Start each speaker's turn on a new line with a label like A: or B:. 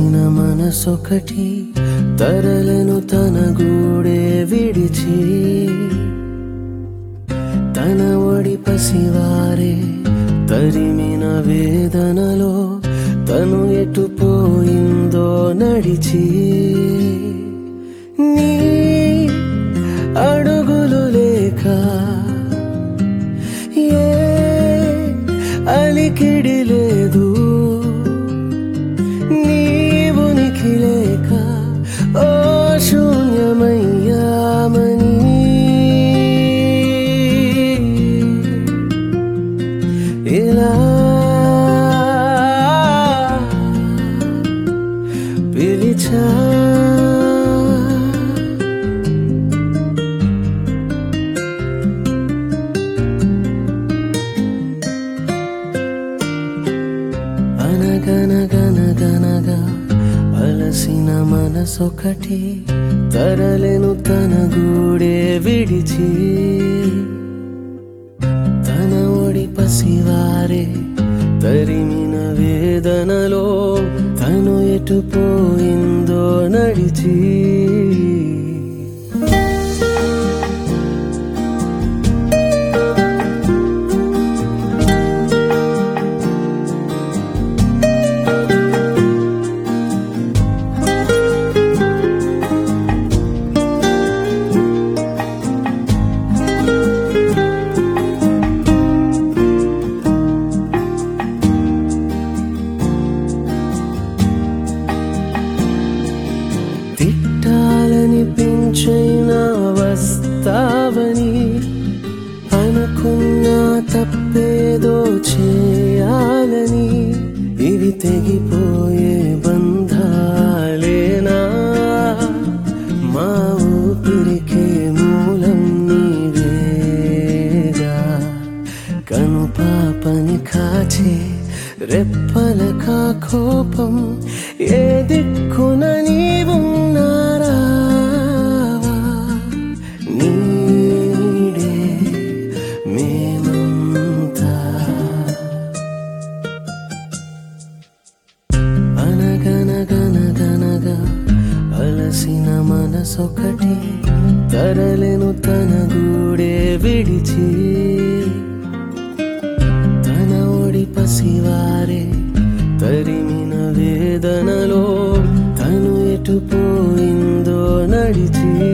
A: అలసిన మనసొకటి తరలను తన గూడే విడిచి తన ఒడి పసివారే తరిమిన వేదనలో తను ఎటు పోయిందో నడిచి నీ అడుగులు లేక ఏ అలికిడి లేదు నీవునికి లేక ఓ శూన్యమయ్యామని ఇలా పిలిచా అనగనగనగనగా అలసిన మనసొకటి తరలెను తన గూడే విడిచి తన ఒడి పసివారే తరిమిన వేదనలో తను ఎటు పోయిందో నడిచి తిట్టాలని పెంచైనా వస్తావని అనుకున్నా తప్పేదో చేయాలని ఇవి తెగిపోయే బంధాలేనా మా ఊపిరికే మూలం నీవేగా కను పాపని కాచే రెప్పల కా కోపం ఏ దిక్కున నీవున్నారావా నీడే మేమంతా అనగనగనగనగా అలసిన మనసొకటి తరలెను తన గూడే విడిచి తన ఒడి పసివారే తరిమిన వేదనలో తను ఎటు పోయిందో నడిచి